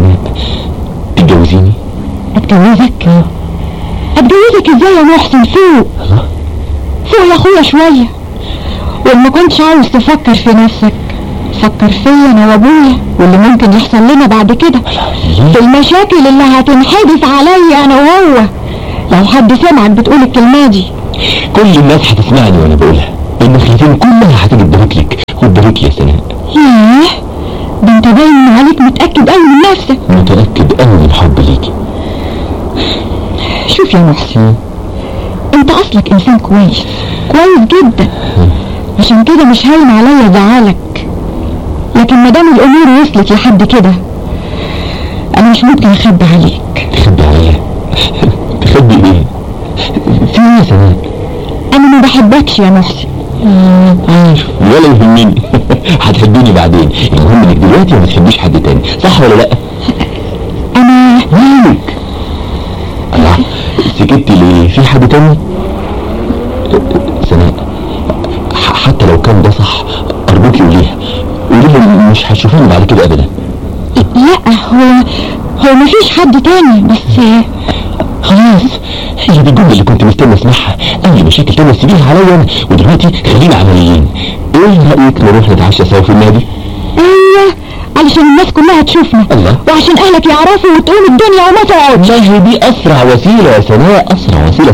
سناء تتجوزيني اتجوزك اتجوزك ازاي يا محسن فوق الله فوق يا اخويا شوية وما كنتش عاوز تفكر في نفسك فكر فيا انا وابويا واللي ممكن يحصل لنا بعد كده ليه في المشاكل اللي هتنحدث عليا انا وهو لو حد سمعك بتقول الكلمة دي كل الناس هتسمعني وانا بقولها النخلتين كلها هتيجي تبارك لك وتبارك لي يا سناء ياه ده انت باين إن عليك متأكد قوي من نفسك متأكد قوي من حبي ليكي شوف يا محسن انت اصلك انسان كويس كويس جدا عشان كده مش هاين عليا زعلك لكن ما دام الامور وصلت لحد كده انا مش ممكن اخبي عليك تخبي عليا تخبي ايه في ايه يا سناء انا ما بحبكش يا محسن عارف ولا يهمني هتحبيني بعدين المهم انك دلوقتي ما بتحبيش حد تاني صح ولا لا انا مالك الله سكتي ليه في حد تاني سناء ح- حتى لو كان ده صح ارجوكي قوليها قولي لي مش هتشوفيني بعد كده ابدا لا هو هو مفيش حد تاني بس خلاص هي دي الجمله اللي كنت مستني اسمعها اي مشاكل تانية سيبيها عليا أنا، ودلوقتي خلينا عمليين ايه رايك نروح نتعشى سوا في النادي ايوه علشان الناس كلها تشوفنا الله. وعشان اهلك يعرفوا وتقوم الدنيا وما تقعدش والله دي اسرع وسيله يا سناء اسرع وسيله